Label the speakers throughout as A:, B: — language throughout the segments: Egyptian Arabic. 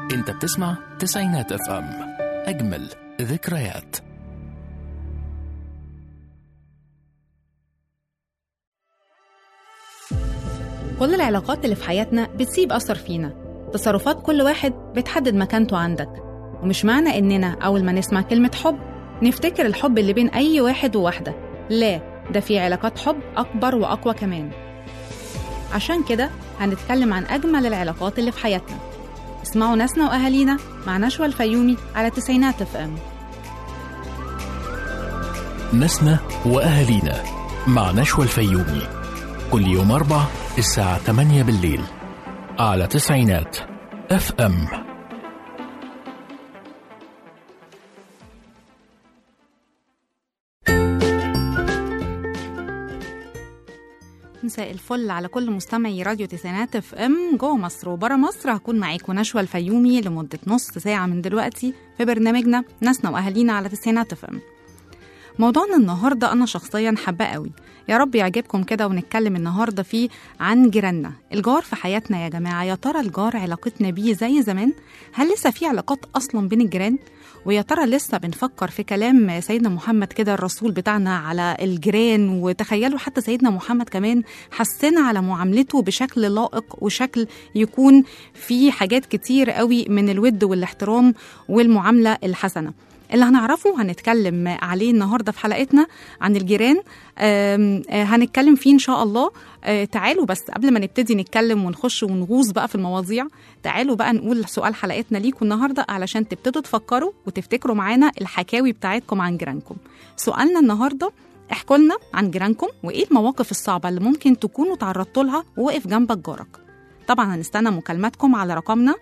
A: انت بتسمع تسعينات اف ام اجمل ذكريات
B: كل العلاقات اللي في حياتنا بتسيب أثر فينا تصرفات كل واحد بتحدد مكانته عندك ومش معنى إننا أول ما نسمع كلمة حب نفتكر الحب اللي بين أي واحد وواحدة لا ده في علاقات حب أكبر وأقوى كمان عشان كده هنتكلم عن أجمل العلاقات اللي في حياتنا اسمعوا ناسنا وأهالينا مع نشوى الفيومي على تسعينات اف ام
A: ناسنا واهالينا مع نشوى الفيومي كل يوم اربع الساعه 8 بالليل على تسعينات اف ام
B: مساء الفل على كل مستمعي راديو تسعينات اف ام جوه مصر وبره مصر هكون معاكم نشوى الفيومي لمده نص ساعه من دلوقتي في برنامجنا ناسنا واهالينا على تسعينات اف ام موضوعنا النهارده انا شخصيا حباه قوي يا رب يعجبكم كده ونتكلم النهارده فيه عن جيراننا الجار في حياتنا يا جماعه يا ترى الجار علاقتنا بيه زي زمان هل لسه في علاقات اصلا بين الجيران ويا ترى لسه بنفكر في كلام سيدنا محمد كده الرسول بتاعنا على الجيران وتخيلوا حتى سيدنا محمد كمان حسنا على معاملته بشكل لائق وشكل يكون فيه حاجات كتير قوي من الود والاحترام والمعامله الحسنه اللي هنعرفه هنتكلم عليه النهارده في حلقتنا عن الجيران آم، آه، هنتكلم فيه ان شاء الله آه، تعالوا بس قبل ما نبتدي نتكلم ونخش ونغوص بقى في المواضيع تعالوا بقى نقول سؤال حلقتنا ليكم النهارده علشان تبتدوا تفكروا وتفتكروا معانا الحكاوي بتاعتكم عن جيرانكم سؤالنا النهارده احكوا لنا عن جيرانكم وايه المواقف الصعبه اللي ممكن تكونوا تعرضتوا لها ووقف جنبك جارك طبعا هنستنى مكالماتكم على رقمنا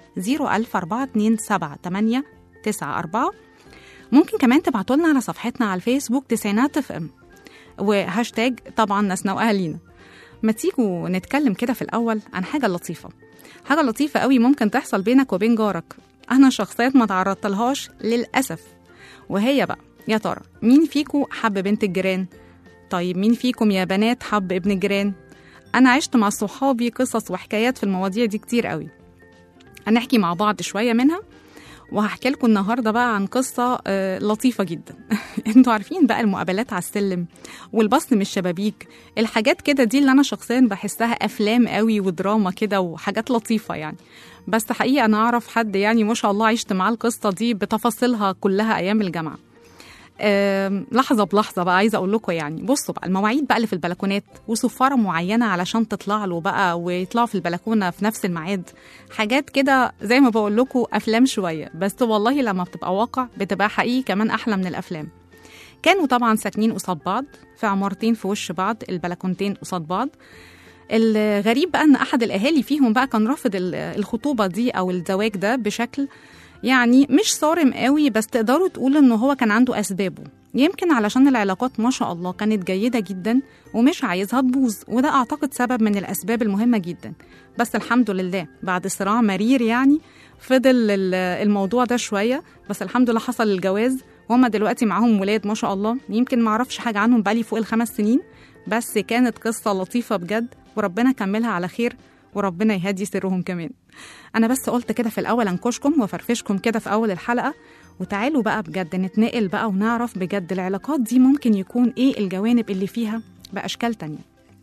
B: 004278894 ممكن كمان تبعتوا لنا على صفحتنا على الفيسبوك تسعينات اف ام وهاشتاج طبعا ناسنا واهالينا ما تيجوا نتكلم كده في الاول عن حاجه لطيفه حاجه لطيفه قوي ممكن تحصل بينك وبين جارك انا شخصيا ما تعرضت لهاش للاسف وهي بقى يا ترى مين فيكم حب بنت الجيران طيب مين فيكم يا بنات حب ابن الجيران انا عشت مع صحابي قصص وحكايات في المواضيع دي كتير قوي هنحكي مع بعض شويه منها وهحكي لكم النهارده بقى عن قصه آه، لطيفه جدا انتوا عارفين بقى المقابلات على السلم والبص من الشبابيك الحاجات كده دي اللي انا شخصيا بحسها افلام قوي ودراما كده وحاجات لطيفه يعني بس حقيقه انا اعرف حد يعني ما شاء الله عشت معاه القصه دي بتفاصيلها كلها ايام الجامعه آم، لحظه بلحظه بقى عايزه اقول لكم يعني بصوا بقى المواعيد بقى اللي في البلكونات وصفاره معينه علشان تطلع له بقى ويطلعوا في البلكونه في نفس الميعاد حاجات كده زي ما بقول لكم افلام شويه بس والله لما بتبقى واقع بتبقى حقيقي كمان احلى من الافلام كانوا طبعا ساكنين قصاد بعض في عمارتين في وش بعض البلكونتين قصاد بعض الغريب بقى ان احد الاهالي فيهم بقى كان رافض ال- الخطوبه دي او الزواج ده بشكل يعني مش صارم قوي بس تقدروا تقولوا ان هو كان عنده اسبابه يمكن علشان العلاقات ما شاء الله كانت جيده جدا ومش عايزها تبوظ وده اعتقد سبب من الاسباب المهمه جدا بس الحمد لله بعد صراع مرير يعني فضل ال- الموضوع ده شويه بس الحمد لله حصل الجواز وهما دلوقتي معاهم ولاد ما شاء الله يمكن ما اعرفش حاجه عنهم بقالي فوق الخمس سنين بس كانت قصه لطيفه بجد وربنا يكملها على خير وربنا يهدي سرهم كمان انا بس قلت كده في الاول انكشكم وفرفشكم كده في اول الحلقه وتعالوا بقى بجد نتنقل بقى ونعرف بجد العلاقات دي ممكن يكون ايه الجوانب اللي فيها باشكال تانية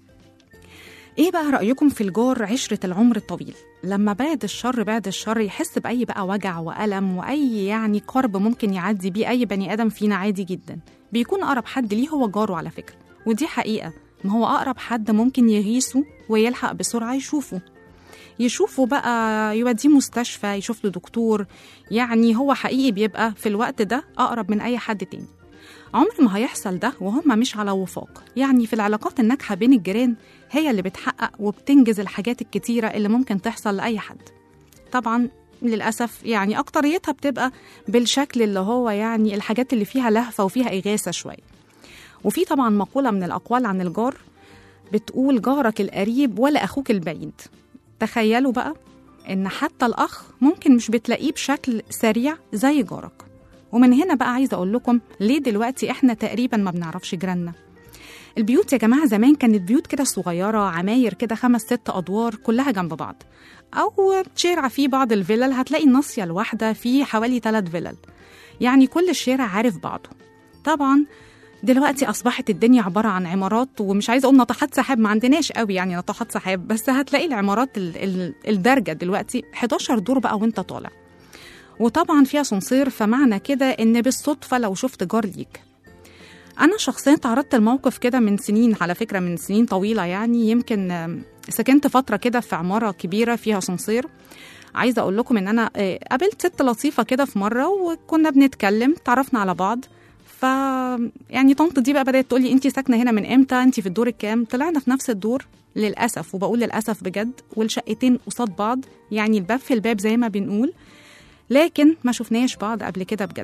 B: ايه بقى رايكم في الجار عشره العمر الطويل لما بعد الشر بعد الشر يحس باي بقى وجع والم واي يعني قرب ممكن يعدي بيه اي بني ادم فينا عادي جدا بيكون اقرب حد ليه هو جاره على فكره ودي حقيقه ما هو اقرب حد ممكن يغيثه ويلحق بسرعه يشوفه يشوفه بقى يوديه مستشفى يشوف له دكتور يعني هو حقيقي بيبقى في الوقت ده أقرب من أي حد تاني عمر ما هيحصل ده وهم مش على وفاق يعني في العلاقات الناجحة بين الجيران هي اللي بتحقق وبتنجز الحاجات الكتيرة اللي ممكن تحصل لأي حد طبعا للأسف يعني أكتريتها بتبقى بالشكل اللي هو يعني الحاجات اللي فيها لهفة وفيها إغاثة شوية وفي طبعا مقولة من الأقوال عن الجار بتقول جارك القريب ولا أخوك البعيد تخيلوا بقى إن حتى الأخ ممكن مش بتلاقيه بشكل سريع زي جارك ومن هنا بقى عايزة أقول لكم ليه دلوقتي إحنا تقريبا ما بنعرفش جيراننا البيوت يا جماعة زمان كانت بيوت كده صغيرة عماير كده خمس ست أدوار كلها جنب بعض أو شارع فيه بعض الفلل هتلاقي الناصية الواحدة فيه حوالي ثلاث فلل يعني كل الشارع عارف بعضه طبعا دلوقتي أصبحت الدنيا عبارة عن عمارات ومش عايزة أقول ناطحات سحاب ما عندناش قوي يعني ناطحات سحاب بس هتلاقي العمارات ال- ال- الدارجة دلوقتي 11 دور بقى وانت طالع وطبعا فيها سنصير فمعنى كده ان بالصدفة لو شفت جار ليك انا شخصيا تعرضت لموقف كده من سنين على فكره من سنين طويله يعني يمكن آم، سكنت فتره كده في عماره كبيره فيها اسانسير عايزه اقول لكم ان انا آه، قابلت ست لطيفه كده في مره وكنا بنتكلم تعرفنا على بعض ف يعني طنط دي بقى بدات تقول لي انت ساكنه هنا من امتى انت في الدور الكام طلعنا في نفس الدور للاسف وبقول للاسف بجد والشقتين قصاد بعض يعني الباب في الباب زي ما بنقول لكن ما شفناش بعض قبل كده بجد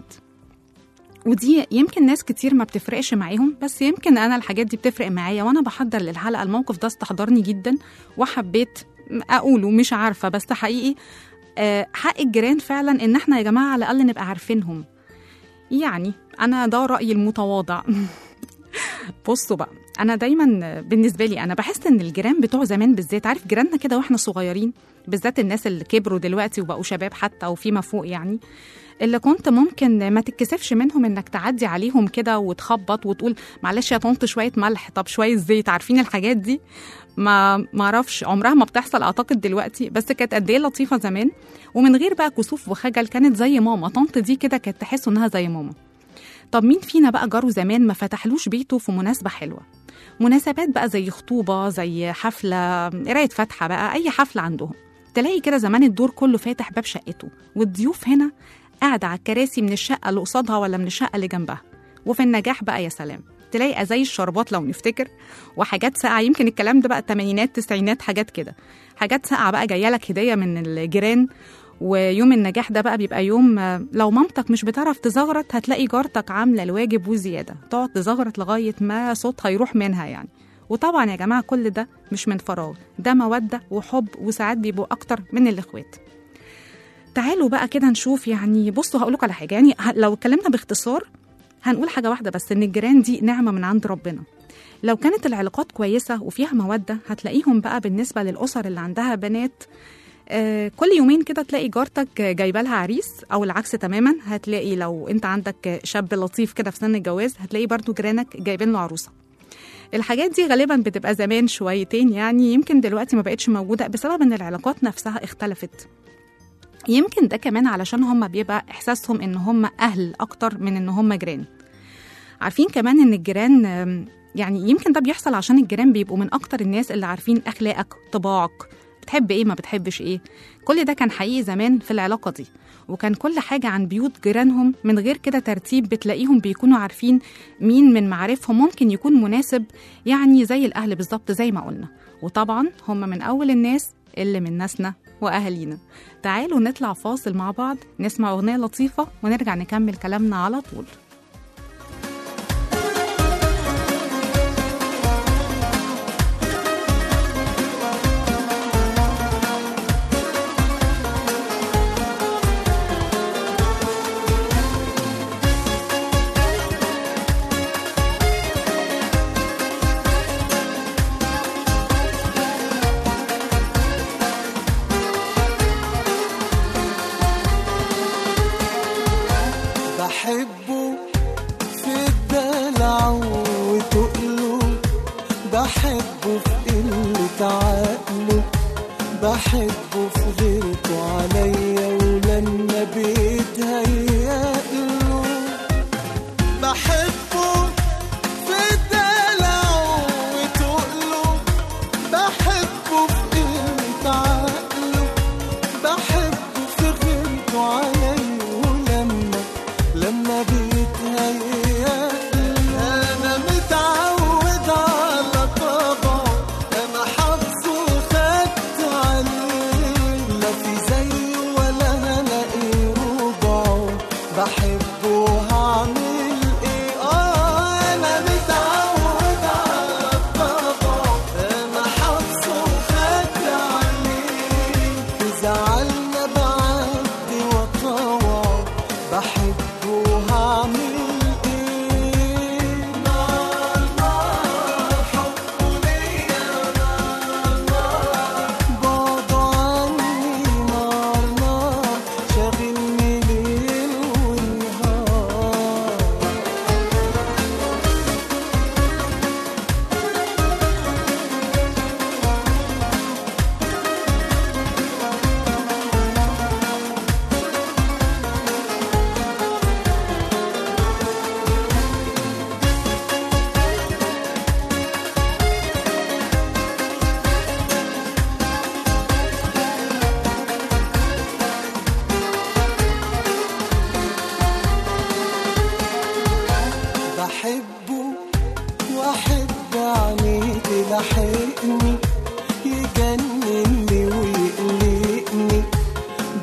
B: ودي يمكن ناس كتير ما بتفرقش معاهم بس يمكن انا الحاجات دي بتفرق معايا وانا بحضر للحلقه الموقف ده استحضرني جدا وحبيت اقوله مش عارفه بس حقيقي آه، حق الجيران فعلا ان احنا يا جماعه على الاقل نبقى عارفينهم يعني انا ده رايي المتواضع بصوا بقى انا دايما بالنسبه لي انا بحس ان الجيران بتوع زمان بالذات عارف جيراننا كده واحنا صغيرين بالذات الناس اللي كبروا دلوقتي وبقوا شباب حتى وفيما فوق يعني اللي كنت ممكن ما تتكسفش منهم انك تعدي عليهم كده وتخبط وتقول معلش يا طنط شويه ملح طب شويه زيت عارفين الحاجات دي ما ما اعرفش عمرها ما بتحصل اعتقد دلوقتي بس كانت قد ايه لطيفه زمان ومن غير بقى كسوف وخجل كانت زي ماما طنط دي كده كانت تحس انها زي ماما طب مين فينا بقى جاره زمان ما فتحلوش بيته في مناسبه حلوه مناسبات بقى زي خطوبه زي حفله قرايه فاتحه بقى اي حفله عندهم تلاقي كده زمان الدور كله فاتح باب شقته والضيوف هنا قاعده على الكراسي من الشقه اللي قصادها ولا من الشقه اللي جنبها وفي النجاح بقى يا سلام تلاقي ازايز شربات لو نفتكر وحاجات ساقعه يمكن الكلام ده بقى الثمانينات تسعينات حاجات كده حاجات ساقعه بقى جايه لك هديه من الجيران ويوم النجاح ده بقى بيبقى يوم آه، لو مامتك مش بتعرف تزغرط هتلاقي جارتك عامله الواجب وزياده تقعد تزغرط لغايه ما صوتها يروح منها يعني وطبعا يا جماعه كل ده مش من فراغ ده موده وحب وساعات بيبقوا اكتر من الاخوات تعالوا بقى كده نشوف يعني بصوا هقول لكم على حاجه يعني ه- لو اتكلمنا باختصار هنقول حاجه واحده بس ان الجيران دي نعمه من عند ربنا لو كانت العلاقات كويسه وفيها موده هتلاقيهم بقى بالنسبه للاسر اللي عندها بنات آه، كل يومين كده تلاقي جارتك جايبه لها عريس او العكس تماما هتلاقي لو انت عندك شاب لطيف كده في سن الجواز هتلاقي برضو جيرانك جايبين له عروسه الحاجات دي غالبا بتبقى زمان شويتين يعني يمكن دلوقتي ما بقتش موجوده بسبب ان العلاقات نفسها اختلفت يمكن ده كمان علشان هم بيبقى احساسهم ان هم اهل اكتر من ان هم جيران عارفين كمان ان الجيران آم، يعني يمكن ده بيحصل عشان الجيران بيبقوا من اكتر الناس اللي عارفين اخلاقك طباعك بتحب ايه ما بتحبش ايه كل ده كان حقيقي زمان في العلاقه دي وكان كل حاجه عن بيوت جيرانهم من غير كده ترتيب بتلاقيهم بيكونوا عارفين مين من معارفهم ممكن يكون مناسب يعني زي الاهل بالظبط زي ما قلنا وطبعا هم من اول الناس اللي من ناسنا واهالينا تعالوا نطلع فاصل مع بعض نسمع اغنيه لطيفه ونرجع نكمل كلامنا على طول
C: بحبه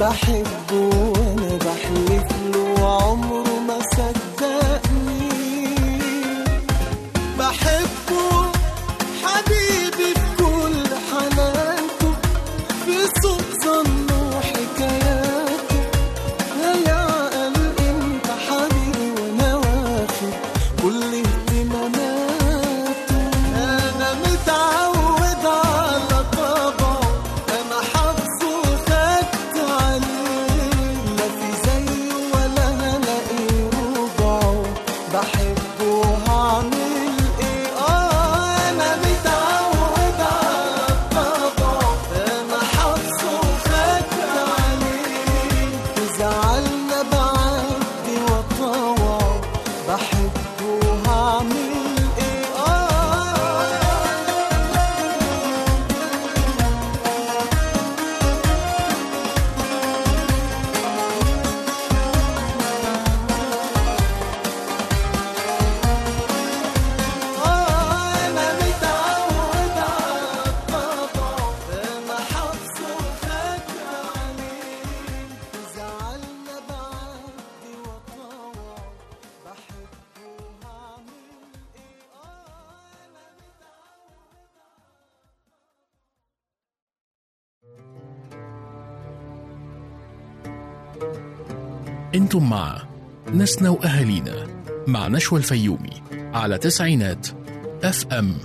C: بحبه وانا بحلف له عمره ما صدقني بحبه حبيبي في كل حنانته في صوت ظنه وحكاياته هيا قال انت حبيبي وانا واخد كل اهتماماته انا متعود على طبعه انا حافظه وخدت عليه لا في زيه ولا هلاقي ربعه بحبه وهعمل ايه اه انا متعود على طبعه انا حافظه وخدت عليه في زعلنا بعدي وطوعه بحبه وهعمل ايه اه أنا متعود على الطبع أنا حافظه وخدت عليه زعلنا بعدي وطوع بحبه وهعمل إيه أنا
A: انتم مع ناسنا واهالينا مع نشوى الفيومي على تسعينات اف ام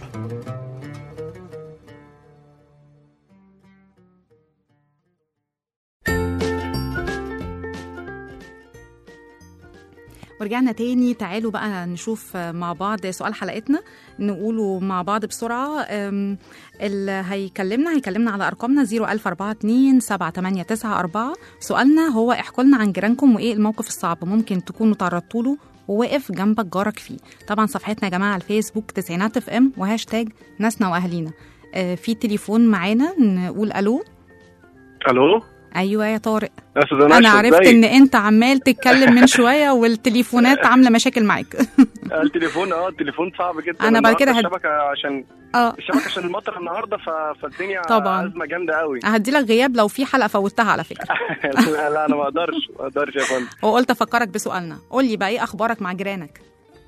B: ورجعنا تاني تعالوا بقى نشوف مع بعض سؤال حلقتنا نقوله مع بعض بسرعة أم، اللي هيكلمنا هيكلمنا على أرقامنا 01042 7894 سؤالنا هو احكوا لنا عن جيرانكم وإيه الموقف الصعب ممكن تكونوا تعرضتوا له وواقف جنبك جارك فيه طبعا صفحتنا يا جماعة على الفيسبوك تسعينات اف ام وهاشتاج ناسنا وأهالينا آه، في تليفون معانا نقول ألو
D: الو
B: أيوة يا طارق
D: يا استاذ
B: أنا
D: نشوى،
B: عرفت
D: ازيك؟
B: إن أنت عمال تتكلم من شوية والتليفونات عاملة مشاكل معاك
D: التليفون اه التليفون صعب جدا
B: أنا بعد كده
D: النهاردة
B: هد-
D: الشبكه عشان
B: اه
D: الشبكه عشان المطر النهارده ف... فالدنيا
B: طبعاً.
D: ازمه جامده قوي
B: هدي لك غياب لو في حلقه فوتها على فكره
D: لا لا انا ما اقدرش ما اقدرش يا فندم
B: وقلت افكرك بسؤالنا قول لي بقى ايه اخبارك مع جيرانك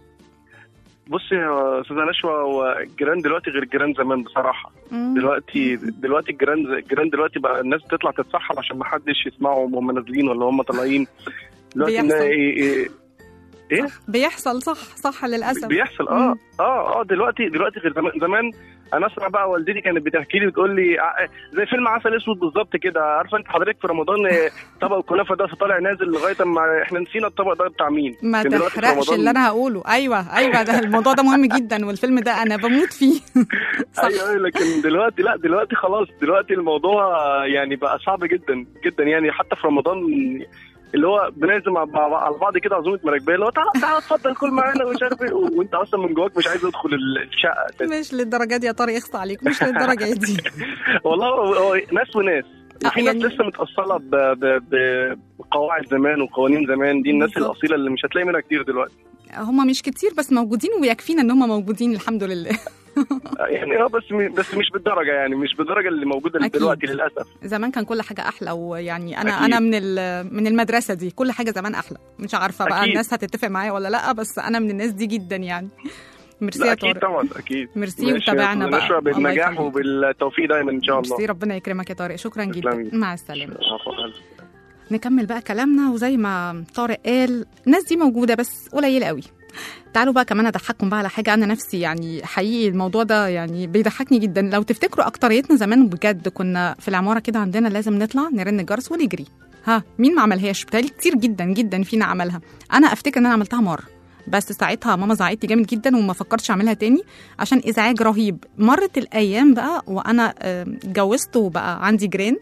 D: بصي يا استاذه نشوى هو الجيران دلوقتي غير الجيران زمان بصراحه
B: مم.
D: دلوقتي دلوقتي الجيران الجيران دلوقتي بقى الناس تطلع تتسحر عشان ما حدش يسمعهم وهم نازلين ولا هم طالعين دلوقتي
B: بيحصل.
D: إن إيه إيه
B: بيحصل صح صح للاسف
D: بيحصل اه
B: مم.
D: اه اه دلوقتي دلوقتي غير زمان زمان انا اسمع بقى والدتي كانت بتحكي لي بتقول لي ع- زي فيلم عسل اسود بالظبط كده عارفه انت حضرتك في رمضان آه، طبق الكنافه ده طالع نازل لغايه اما احنا نسينا الطبق ده بتاع مين
B: ما
D: كان دلوقتي في
B: تحرقش
D: رمضان-
B: اللي انا هقوله ايوه ايوه ده الموضوع ده مهم جدا والفيلم ده انا بموت فيه صح
D: ايوه أيوة، لكن دلوقتي لا دلوقتي خلاص دلوقتي الموضوع آه، يعني بقى صعب جدا جدا يعني حتى في رمضان اللي هو بنعزم مع- مع- على بعض كده عزومه مراكبيه اللي هو تعالى تعالى اتفضل كل معانا ومش عارف ايه و- وانت اصلا من جواك مش عايز تدخل ال- الشقه أساساً.
B: مش للدرجه دي يا طارق يخص عليك مش للدرجه دي
D: والله هو هو ناس وناس
B: آه،
D: وفي ناس
B: يعني-
D: لسه متأصلة ب- ب- ب- بقواعد زمان وقوانين زمان دي الناس
B: بالظبط.
D: الأصيلة اللي مش هتلاقي منها كتير دلوقتي
B: هم مش كتير بس موجودين ويكفينا ان هم موجودين الحمد لله
D: يعني اه بس م- بس مش بالدرجة يعني مش بالدرجة اللي موجودة
B: أكيد.
D: دلوقتي للأسف
B: زمان كان كل حاجه احلى ويعني انا
D: أكيد.
B: انا من ال- من المدرسه دي كل حاجه زمان احلى مش عارفه بقى
D: أكيد.
B: الناس هتتفق معايا ولا لا بس انا من الناس دي جدا يعني ميرسي
D: لا
B: يا
D: أكيد
B: طارق
D: طبعا أكيد
B: ميرسي
D: ماشي يا
B: وتابعنا
D: أستاذ
B: بقى
D: نشوى
B: الله
D: بالنجاح
B: يخليك.
D: وبالتوفيق دايما إن شاء الله
B: ميرسي ربنا يكرمك يا طارق شكرا جدا
D: تسلمي.
B: مع السلامه
D: عفواً.
B: نكمل بقى كلامنا وزي ما طارق قال الناس دي موجوده بس قليله قوي تعالوا بقى كمان اضحككم بقى على حاجه انا نفسي يعني حقيقي الموضوع ده يعني بيضحكني جدا لو تفتكروا اكتريتنا زمان بجد كنا في العماره كده عندنا لازم نطلع نرن الجرس ونجري ها مين ما عملهاش بتهيألي كتير جدا جدا فينا عملها انا افتكر ان انا عملتها مره بس ساعتها ماما زعقت لي جامد جدا وما فكرتش اعملها تاني عشان ازعاج رهيب مرت الايام بقى وانا آه، اتجوزت وبقى عندي جيران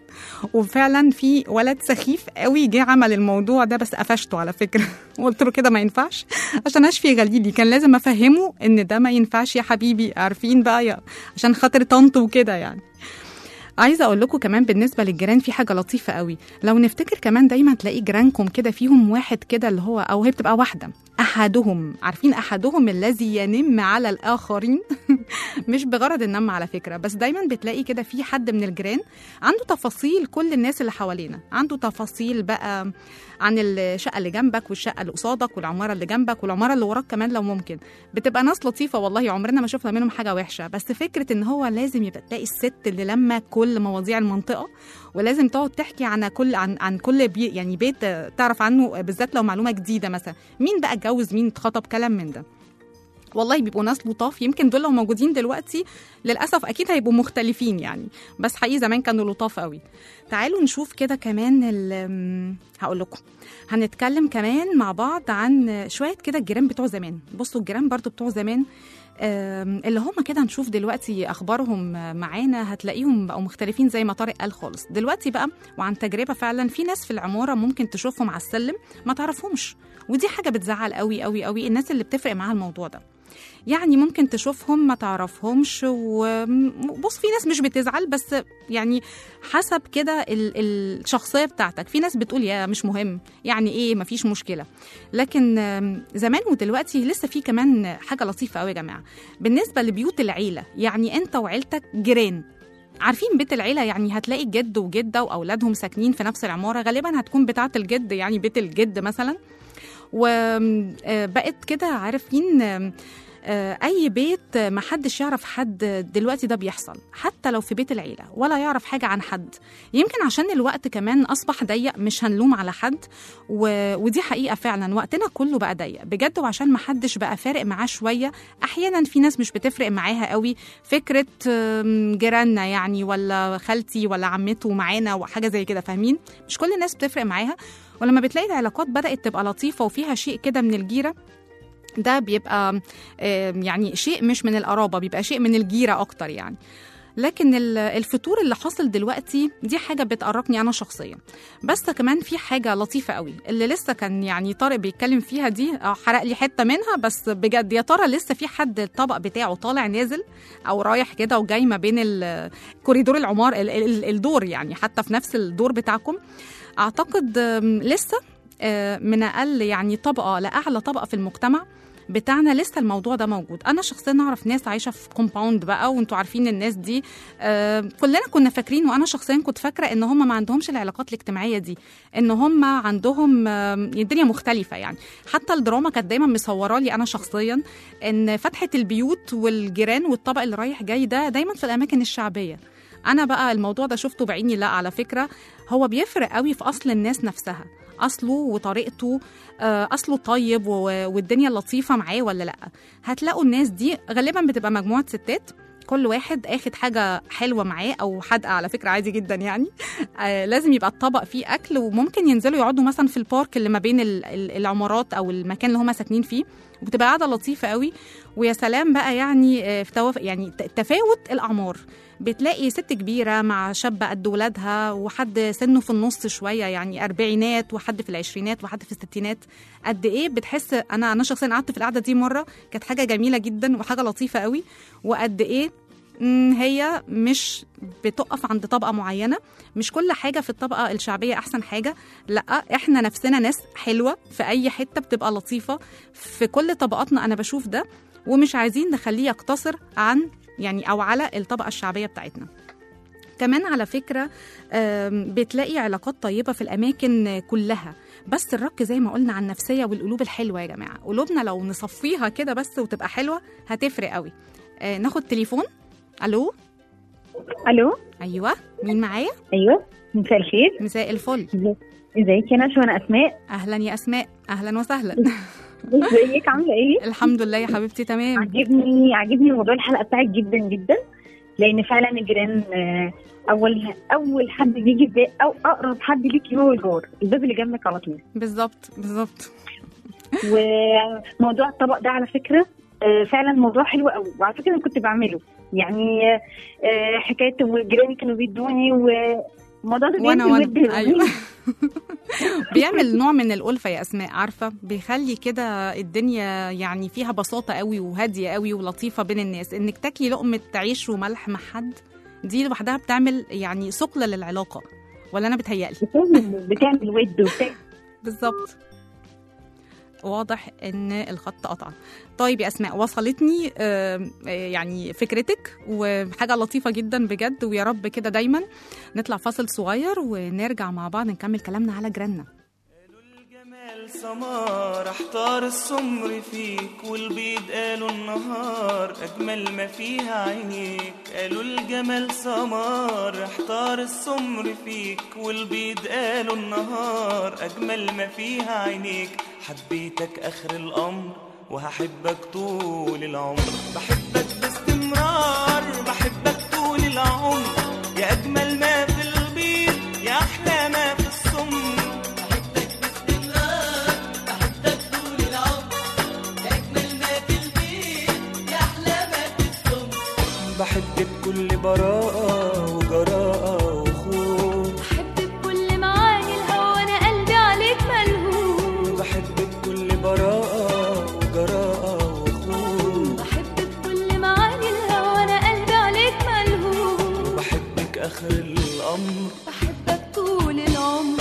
B: وفعلا في ولد سخيف قوي جه عمل الموضوع ده بس قفشته على فكره وقلت له كده ما ينفعش عشان اشفي غليلي كان لازم افهمه ان ده ما ينفعش يا حبيبي عارفين بقى يا عشان خاطر طنط وكده يعني عايزه اقول لكم كمان بالنسبه للجيران في حاجه لطيفه قوي لو نفتكر كمان دايما تلاقي جيرانكم كده فيهم واحد كده اللي هو او هي بتبقى واحده احدهم عارفين احدهم الذي ينم على الاخرين مش بغرض النم على فكره بس دايما بتلاقي كده في حد من الجيران عنده تفاصيل كل الناس اللي حوالينا عنده تفاصيل بقى عن الشقه اللي جنبك والشقه اللي قصادك والعماره اللي جنبك والعماره اللي وراك كمان لو ممكن بتبقى ناس لطيفه والله عمرنا ما شفنا منهم حاجه وحشه بس فكره ان هو لازم يبقى تلاقي الست اللي لما كل مواضيع المنطقه ولازم تقعد تحكي عن كل عن عن كل بي يعني بيت تعرف عنه بالذات لو معلومه جديده مثلا مين بقى اتجوز مين اتخطب كلام من ده والله بيبقوا ناس لطاف يمكن دول لو موجودين دلوقتي للاسف اكيد هيبقوا مختلفين يعني بس حقيقي زمان كانوا لطاف قوي تعالوا نشوف كده كمان ال- هقول لكم هنتكلم كمان مع بعض عن شويه كده الجيران بتوع زمان بصوا الجيران برضو بتوع زمان آم، اللي هم كده نشوف دلوقتي اخبارهم معانا هتلاقيهم بقوا مختلفين زي ما طارق قال خالص دلوقتي بقى وعن تجربه فعلا في ناس في العماره ممكن تشوفهم على السلم ما تعرفهمش ودي حاجه بتزعل قوي قوي قوي الناس اللي بتفرق معاها الموضوع ده يعني ممكن تشوفهم ما تعرفهمش وبص في ناس مش بتزعل بس يعني حسب كده ال- الشخصيه بتاعتك في ناس بتقول يا مش مهم يعني ايه مفيش مشكله لكن آم، زمان ودلوقتي لسه في كمان حاجه لطيفه قوي يا جماعه بالنسبه لبيوت العيله يعني انت وعيلتك جيران عارفين بيت العيله يعني هتلاقي جد وجده واولادهم ساكنين في نفس العماره غالبا هتكون بتاعه الجد يعني بيت الجد مثلا وبقت كده عارفين آم، آه، اي بيت آه، محدش يعرف حد دلوقتي ده بيحصل حتى لو في بيت العيله ولا يعرف حاجه عن حد يمكن عشان الوقت كمان اصبح ضيق مش هنلوم على حد و... ودي حقيقه فعلا وقتنا كله بقى ضيق بجد وعشان محدش بقى فارق معاه شويه احيانا في ناس مش بتفرق معاها قوي فكره آم، جيراننا يعني ولا خالتي ولا عمته معانا وحاجه زي كده فاهمين مش كل الناس بتفرق معاها ولما بتلاقي العلاقات بدات تبقى لطيفه وفيها شيء كده من الجيره ده بيبقى آم، يعني شيء مش من القرابه بيبقى شيء من الجيره اكتر يعني لكن ال- الفتور اللي حاصل دلوقتي دي حاجه بتقرقني انا شخصيا بس كمان في حاجه لطيفه قوي اللي لسه كان يعني طارق بيتكلم فيها دي آه، حرق لي حته منها بس بجد يا ترى لسه في حد الطبق بتاعه طالع نازل او رايح كده وجاي ما بين ال- كوريدور العمار ال- ال- الدور يعني حتى في نفس الدور بتاعكم اعتقد آم، لسه آه، من اقل يعني طبقه لاعلى طبقه في المجتمع بتاعنا لسه الموضوع ده موجود انا شخصيا اعرف ناس عايشه في كومباوند بقى وانتوا عارفين الناس دي آه كلنا كنا فاكرين وانا شخصيا كنت فاكره ان هم ما عندهمش العلاقات الاجتماعيه دي ان هم عندهم آه الدنيا مختلفه يعني حتى الدراما كانت دايما مصوره لي انا شخصيا ان فتحه البيوت والجيران والطبق اللي رايح جاي ده دايما في الاماكن الشعبيه انا بقى الموضوع ده شفته بعيني لا على فكره هو بيفرق قوي في اصل الناس نفسها اصله وطريقته آه، اصله طيب و- والدنيا لطيفه معاه ولا لا هتلاقوا الناس دي غالبا بتبقى مجموعه ستات كل واحد اخد حاجه حلوه معاه او حادقه على فكره عادي جدا يعني آه لازم يبقى الطبق فيه اكل وممكن ينزلوا يقعدوا مثلا في البارك اللي ما بين ال- ال- العمارات او المكان اللي هم ساكنين فيه وبتبقى قاعده لطيفه قوي ويا سلام بقى يعني آه، في توف... يعني ت- تفاوت الاعمار بتلاقي ست كبيره مع شاب قد ولادها وحد سنه في النص شويه يعني اربعينات وحد في العشرينات وحد في الستينات قد ايه بتحس انا انا شخصيا قعدت في القعده دي مره كانت حاجه جميله جدا وحاجه لطيفه قوي وقد ايه مم، هي مش بتقف عند طبقه معينه مش كل حاجه في الطبقه الشعبيه احسن حاجه لا احنا نفسنا ناس حلوه في اي حته بتبقى لطيفه في كل طبقاتنا انا بشوف ده ومش عايزين نخليه يقتصر عن يعني او على الطبقه الشعبيه بتاعتنا كمان على فكرة آم، بتلاقي علاقات طيبة في الأماكن كلها بس الرك زي ما قلنا عن النفسية والقلوب الحلوة يا جماعة قلوبنا لو نصفيها كده بس وتبقى حلوة هتفرق قوي آه ناخد تليفون ألو
E: الو
B: أيوة مين معايا
E: ايوه مساء الخير
B: مساء الفل
E: ازيك يا نشوى انا اسماء
B: أهلا يا أسماء أهلا وسهلا
E: ازيك عامله ايه
B: الحمد لله يا حبيبتي تمام
E: عجبني عجبني موضوع الحلقه بتاعك جدا جدا لان فعلا الجيران آه، اول اول حد بيجي في بالي- او اقرب حد ليكي هو الجار الباب اللي جنبك على طول
B: بالظبط بالظبط
E: وموضوع الطبق ده على فكره آه، فعلا موضوع حلو قوي وعلى فكره انا كنت بعمله يعني آه، حكايه وجيراني كانوا بيدوني والموضوع ده
B: وانا
E: بيعمل
B: وانا
E: ود
B: ايوه بيعمل نوع من الألفة يا أسماء عارفة بيخلي كده الدنيا يعني فيها بساطة قوي وهادية قوي ولطيفة بين الناس إنك تاكلي لقمة عيش وملح مع حد دي لوحدها بتعمل يعني ثقل للعلاقه ولا انا بتهيألي
E: بتعمل بتعمل ود وبتعمل
B: بالظبط واضح ان الخط قطع طيب يا اسماء وصلتني آه، آه، يعني فكرتك وحاجه لطيفه جدا بجد ويا رب كده دايما نطلع فاصل صغير ونرجع مع بعض نكمل كلامنا على جيراننا
F: الجمال سمار احتار السمر فيك والبيض قالوا النهار اجمل ما فيها عينيك قالوا الجمال سمار احتار السمر فيك والبيض قالوا النهار اجمل ما فيها عينيك حبيتك اخر الامر وهحبك طول العمر بحبك باستمرار بحبك طول العمر يا اجمل ما في البيض يا احلى ما في السمر بحبك بكل براءة وجراءة وخوف
G: بحب بكل معاني الهوى انا قلبي عليك ملهوف
F: بحبك بكل براءة وجراءة وخوف
G: بحب بكل معاني الهوى انا قلبي عليك ملهوف
F: بحبك آخر الأمر
G: بحبك طول العمر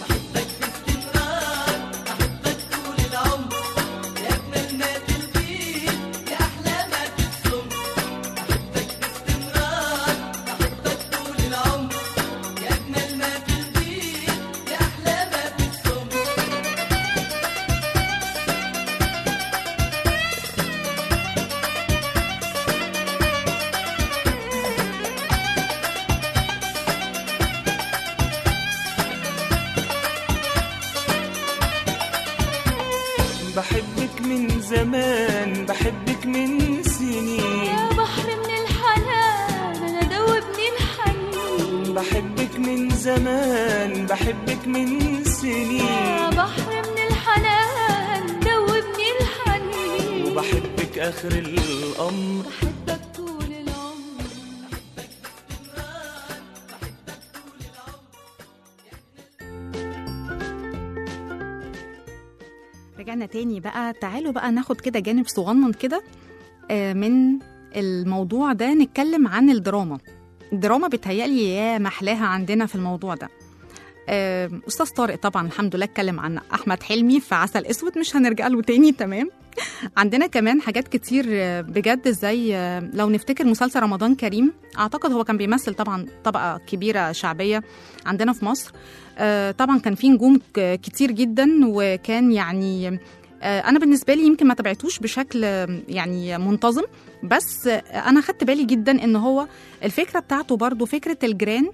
F: بحبك من زمان بحبك من سنين
G: يا بحر من الحنان انا دوبني الحنين
F: بحبك من زمان بحبك من
G: يا
F: سنين
G: بحر من الحنان دوبني الحنين
F: وبحبك آخر الأمر
G: بحبك طول العمر
B: رجعنا تاني بقى تعالوا بقى ناخد كده جانب صغنن كده آه، من الموضوع ده نتكلم عن الدراما الدراما بتهيألي يا محلاها عندنا في الموضوع ده آه، أستاذ طارق طبعا الحمد لله اتكلم عن أحمد حلمي في عسل أسود مش هنرجع له تاني تمام عندنا كمان حاجات كتير آه، بجد زي آه، لو نفتكر مسلسل رمضان كريم أعتقد هو كان بيمثل طبعا طبقة كبيرة شعبية عندنا في مصر آه، طبعا كان في نجوم ك- كتير جدا وكان يعني آه، انا بالنسبه لي يمكن ما تابعتوش بشكل آه، يعني منتظم بس آه، انا خدت بالي جدا ان هو الفكره بتاعته برضو فكره الجيران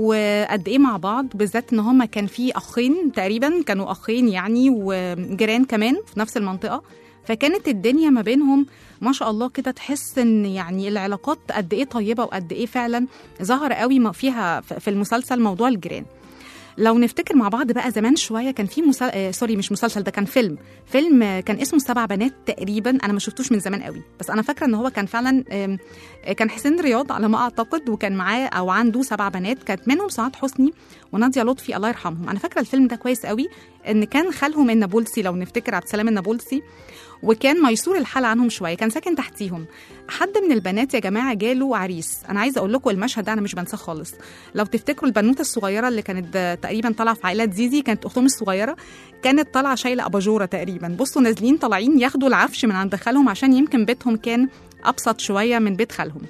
B: وقد ايه مع بعض بالذات ان هما كان في اخين تقريبا كانوا اخين يعني وجيران كمان في نفس المنطقه فكانت الدنيا ما بينهم ما شاء الله كده تحس ان يعني العلاقات قد ايه طيبه وقد ايه فعلا ظهر قوي ما فيها في المسلسل موضوع الجيران لو نفتكر مع بعض بقى زمان شويه كان في مسل... آه سوري مش مسلسل ده كان فيلم فيلم آه، كان اسمه سبع بنات تقريبا انا ما شفتوش من زمان قوي بس انا فاكره ان هو كان فعلا آم، آه، كان حسين رياض على ما اعتقد وكان معاه او عنده سبع بنات كانت منهم سعاد حسني وناديه لطفي الله يرحمهم انا فاكره الفيلم ده كويس قوي ان كان خالهم النابلسي لو نفتكر عبد السلام النابلسي وكان ميسور الحال عنهم شويه كان ساكن تحتيهم حد من البنات يا جماعه جاله عريس انا عايزه اقول لكم المشهد ده انا مش بنساه خالص لو تفتكروا البنوته الصغيره اللي كانت آه، تقريبا طالعه في عائله زيزي كانت اختهم الصغيره كانت طالعه شايله اباجوره تقريبا بصوا نازلين طالعين ياخدوا العفش من عند خالهم عشان يمكن بيتهم كان ابسط شويه من بيت خالهم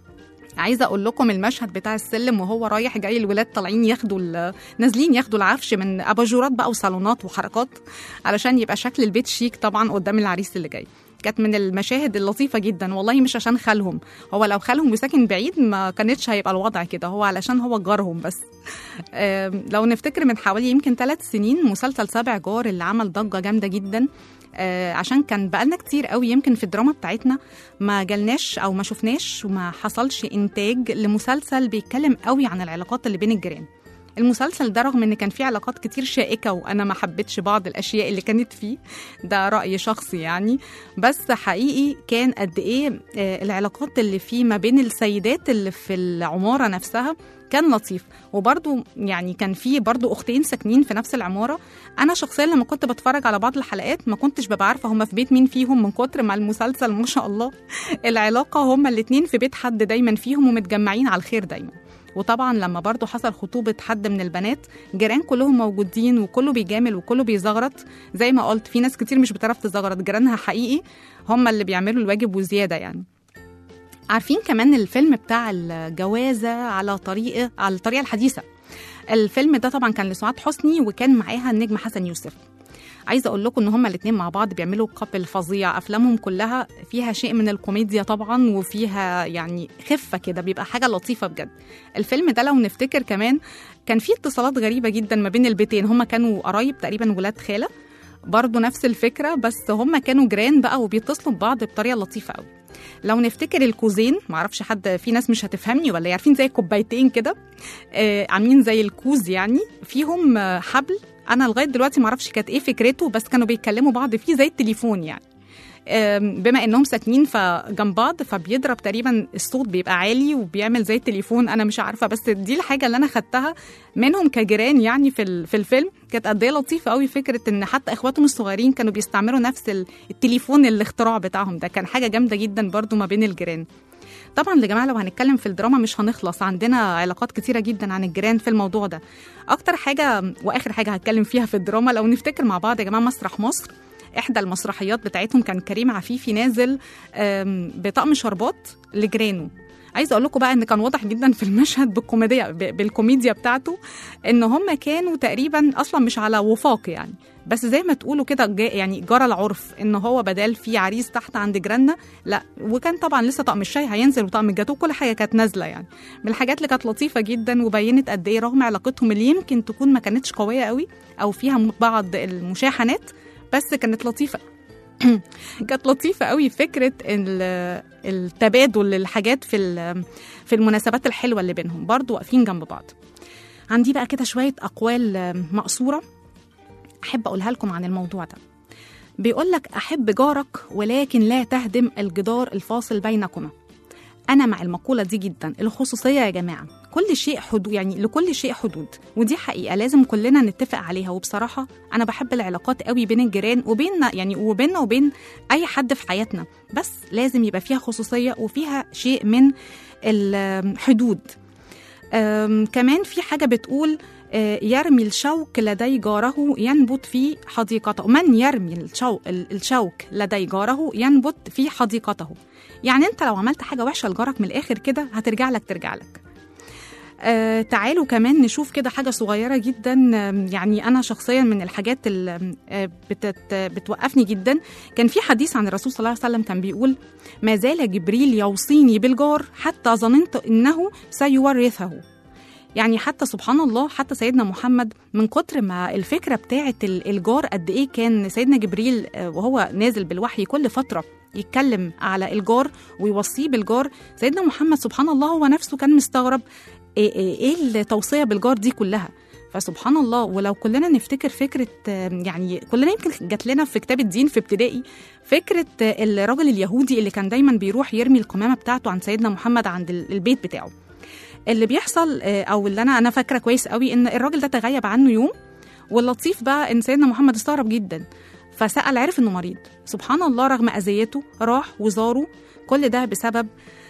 B: عايزه اقول لكم المشهد بتاع السلم وهو رايح جاي الولاد طالعين ياخدوا ال- نازلين ياخدوا العفش من اباجورات بقى وصالونات وحركات علشان يبقى شكل البيت شيك طبعا قدام العريس اللي جاي كانت من المشاهد اللطيفة جدا والله مش عشان خالهم هو لو خالهم وساكن بعيد ما كانتش هيبقى الوضع كده هو علشان هو جارهم بس آم، لو نفتكر من حوالي يمكن ثلاث سنين مسلسل سابع جار اللي عمل ضجة جامدة جدا آه، عشان كان بقالنا كتير قوي يمكن في الدراما بتاعتنا ما جالناش او ما شفناش وما حصلش انتاج لمسلسل بيتكلم قوي عن العلاقات اللي بين الجيران المسلسل ده رغم ان كان فيه علاقات كتير شائكه وانا ما حبيتش بعض الاشياء اللي كانت فيه ده راي شخصي يعني بس حقيقي كان قد ايه آه، العلاقات اللي فيه ما بين السيدات اللي في العماره نفسها كان لطيف وبرضو يعني كان في برضو اختين ساكنين في نفس العماره انا شخصيا لما كنت بتفرج على بعض الحلقات ما كنتش ببقى عارفه هما في بيت مين فيهم من كتر ما المسلسل ما شاء الله العلاقه هما الاتنين في بيت حد دايما فيهم ومتجمعين على الخير دايما وطبعا لما برضو حصل خطوبة حد من البنات جيران كلهم موجودين وكله بيجامل وكله بيزغرط زي ما قلت في ناس كتير مش بتعرف تزغرط جيرانها حقيقي هم اللي بيعملوا الواجب وزيادة يعني عارفين كمان الفيلم بتاع الجوازة على طريقة على الطريقة الحديثة الفيلم ده طبعا كان لسعاد حسني وكان معاها النجم حسن يوسف عايزه اقول لكم ان هما الاثنين مع بعض بيعملوا كابل فظيع افلامهم كلها فيها شيء من الكوميديا طبعا وفيها يعني خفه كده بيبقى حاجه لطيفه بجد الفيلم ده لو نفتكر كمان كان فيه اتصالات غريبه جدا ما بين البيتين هما كانوا قرايب تقريبا ولاد خاله برضه نفس الفكره بس هما كانوا جيران بقى وبيتصلوا ببعض بطريقه لطيفه قوي لو نفتكر الكوزين معرفش حد في ناس مش هتفهمني ولا عارفين زي كوبايتين كده آه عاملين زي الكوز يعني فيهم آه، حبل انا لغايه دلوقتي معرفش كانت ايه فكرته بس كانوا بيتكلموا بعض فيه زي التليفون يعني آم، بما انهم ساكنين فجنب بعض فبيضرب تقريبا الصوت بيبقى عالي وبيعمل زي التليفون انا مش عارفه بس دي الحاجه اللي انا خدتها منهم كجيران يعني في ال- في الفيلم كانت قد ايه لطيفه قوي فكره ان حتى اخواتهم الصغيرين كانوا بيستعملوا نفس ال- التليفون الاختراع بتاعهم ده كان حاجه جامده جدا برضو ما بين الجيران طبعا يا جماعه لو هنتكلم في الدراما مش هنخلص عندنا علاقات كتيره جدا عن الجيران في الموضوع ده اكتر حاجه واخر حاجه هتكلم فيها في الدراما لو نفتكر مع بعض يا جماعه مسرح مصر احدى المسرحيات بتاعتهم كان كريم عفيفي نازل آم، بطقم شربات لجيرانه عايزه اقول لكم بقى ان كان واضح جدا في المشهد بالكوميديا ب- بالكوميديا بتاعته ان هم كانوا تقريبا اصلا مش على وفاق يعني بس زي ما تقولوا كده جا- يعني جرى العرف ان هو بدال في عريس تحت عند جيراننا لا وكان طبعا لسه طقم الشاي هينزل وطقم الجاتوه كل حاجه كانت نازله يعني من الحاجات اللي كانت لطيفه جدا وبينت قد ايه رغم علاقتهم اللي يمكن تكون ما كانتش قويه قوي او فيها م- بعض المشاحنات بس كانت لطيفه كانت لطيفه قوي فكره ال- التبادل للحاجات في ال- في المناسبات الحلوه اللي بينهم برضو واقفين جنب بعض عندي بقى كده شويه اقوال مقصوره احب اقولها لكم عن الموضوع ده بيقول لك احب جارك ولكن لا تهدم الجدار الفاصل بينكما انا مع المقوله دي جدا الخصوصيه يا جماعه كل شيء حدود يعني لكل شيء حدود ودي حقيقه لازم كلنا نتفق عليها وبصراحه انا بحب العلاقات قوي بين الجيران وبيننا يعني وبيننا وبين اي حد في حياتنا بس لازم يبقى فيها خصوصيه وفيها شيء من الحدود أم، كمان في حاجه بتقول آه، يرمي الشوك لدي جاره ينبت في حديقته من يرمي الشوك, الشوك لدي جاره ينبت في حديقته يعني انت لو عملت حاجه وحشه لجارك من الاخر كده هترجع لك ترجع لك آه تعالوا كمان نشوف كده حاجة صغيرة جدا آم، يعني أنا شخصيا من الحاجات اللي آه، بتت بتوقفني جدا كان في حديث عن الرسول صلى الله عليه وسلم كان بيقول ما زال جبريل يوصيني بالجار حتى ظننت إنه سيورثه يعني حتى سبحان الله حتى سيدنا محمد من كتر ما الفكره بتاعه ال- الجار قد ايه كان سيدنا جبريل آه، وهو نازل بالوحي كل فتره يتكلم على الجار ويوصيه بالجار سيدنا محمد سبحان الله هو نفسه كان مستغرب ايه, إيه, إيه التوصيه بالجار دي كلها فسبحان الله ولو كلنا نفتكر فكره آه، يعني كلنا يمكن جات لنا في كتاب الدين في ابتدائي فكره آه، الراجل اليهودي اللي كان دايما بيروح يرمي القمامه بتاعته عند سيدنا محمد عند ال- البيت بتاعه اللي بيحصل آه، او اللي انا انا فاكره كويس قوي ان الراجل ده تغيب عنه يوم واللطيف بقى ان سيدنا محمد استغرب جدا فسال عرف انه مريض سبحان الله رغم اذيته راح وزاره كل ده بسبب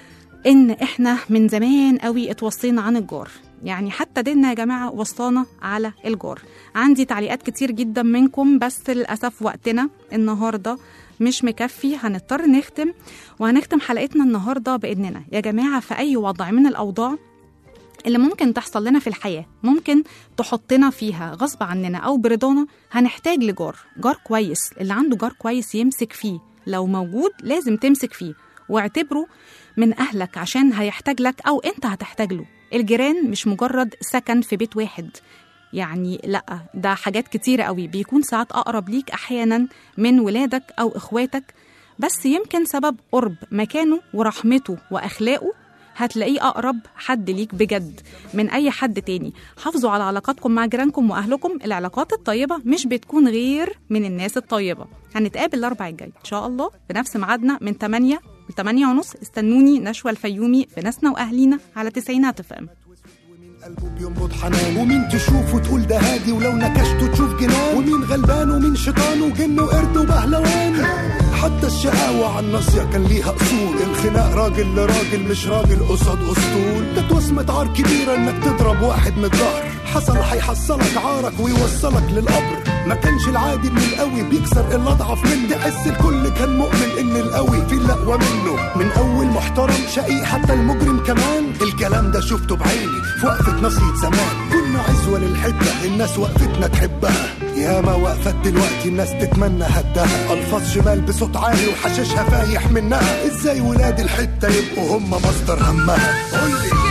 B: ان احنا من زمان قوي اتوصينا عن الجار يعني حتى ديننا يا جماعه وصانا على الجار عندي تعليقات كتير جدا منكم بس للاسف وقتنا النهارده مش مكفي هنضطر نختم وهنختم حلقتنا النهارده باننا يا جماعه في اي وضع من الاوضاع اللي ممكن تحصل لنا في الحياة ممكن تحطنا فيها غصب عننا أو برضانا هنحتاج لجار جار كويس اللي عنده جار كويس يمسك فيه لو موجود لازم تمسك فيه واعتبره من أهلك عشان هيحتاج لك أو أنت هتحتاج له الجيران مش مجرد سكن في بيت واحد يعني لا ده حاجات كتيرة قوي بيكون ساعات أقرب ليك أحيانا من ولادك أو إخواتك بس يمكن سبب قرب مكانه ورحمته وأخلاقه هتلاقيه أقرب حد ليك بجد من أي حد تاني حافظوا على علاقاتكم مع جيرانكم وأهلكم العلاقات الطيبة مش بتكون غير من الناس الطيبة هنتقابل الأربع الجاي إن شاء الله بنفس ميعادنا من 8 ل 8 ونص استنوني نشوى الفيومي في ناسنا وأهلينا على تسعينات اف ام
C: قلبه بينبض حنان ومين تشوف وتقول ده هادي ولو نكشته تشوف جنان ومين غلبان ومين شيطان وجن وقرد وبهلوان حتى الشقاوة على الناصية كان ليها أصول الخناق راجل لراجل مش راجل قصاد أسطول ده وصمة عار كبيرة إنك تضرب واحد من الظهر حصل هيحصلك عارك ويوصلك للقبر ما كانش العادي ان القوي بيكسر الاضعف منه تحس الكل كان مؤمن ان القوي في الاقوى منه من اول محترم شقي حتى المجرم كمان الكلام ده شفته بعيني في وقفه نصية زمان كنا عزوه للحته الناس وقفتنا تحبها ياما وقفت دلوقتي الناس تتمنى هدها الفاظ شمال بصوت عالي وحشاشها فايح منها ازاي ولاد الحته يبقوا هم مصدر همها قولي قولي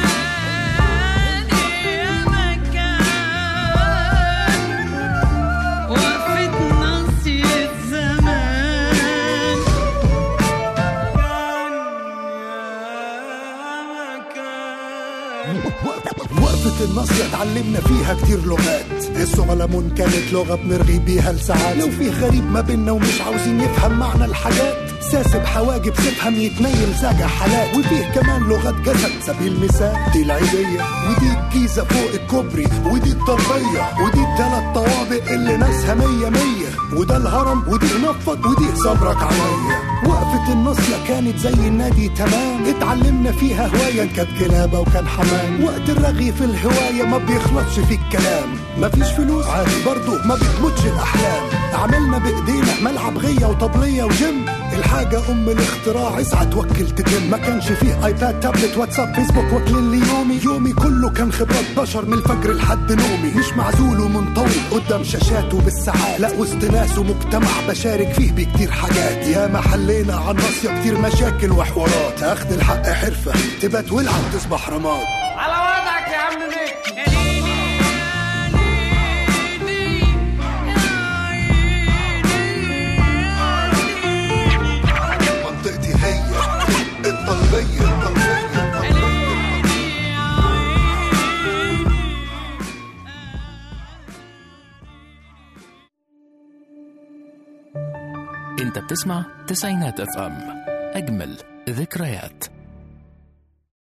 C: وقفة النصر اتعلمنا فيها كتير لغات السعلمون كانت لغة بنرغي بيها لساعات لو في غريب ما بينا ومش عاوزين يفهم معنى الحاجات ساسب حواجب سيبهم يتنيل ساجع حالات وفيه كمان لغات جسد سبيل المثال دي العيدية ودي الجيزة فوق الكوبري ودي الطربية ودي التلات طوابق اللي ناسها مية مية وده الهرم ودي نفض ودي صبرك عليا وقفة النصية كانت زي النادي تمام اتعلمنا فيها هواية كانت كلابة وكان حمام وقت الرغي في الهواية ما بيخلصش في الكلام مفيش فلوس عادي برضه ما بتموتش الأحلام عملنا بإيدينا ملعب غية وطبلية وجيم الحاجة أم الاختراع اسعى توكل تتم ما كانش فيه ايباد تابلت واتساب فيسبوك واكلين لي يومي يومي كله كان خبرات بشر من الفجر لحد نومي مش معزول ومنطوي قدام شاشاته بالساعات لا وسط ناس ومجتمع بشارك فيه بكتير حاجات يا ما حلينا على الناصية كتير مشاكل وحوارات اخد الحق حرفة تبات ولعب تصبح رماد
H: على وضعك يا عم ميك
C: منطقتي هي الطلبية الطلبية
A: انت بتسمع تسعينات اف ام اجمل ذكريات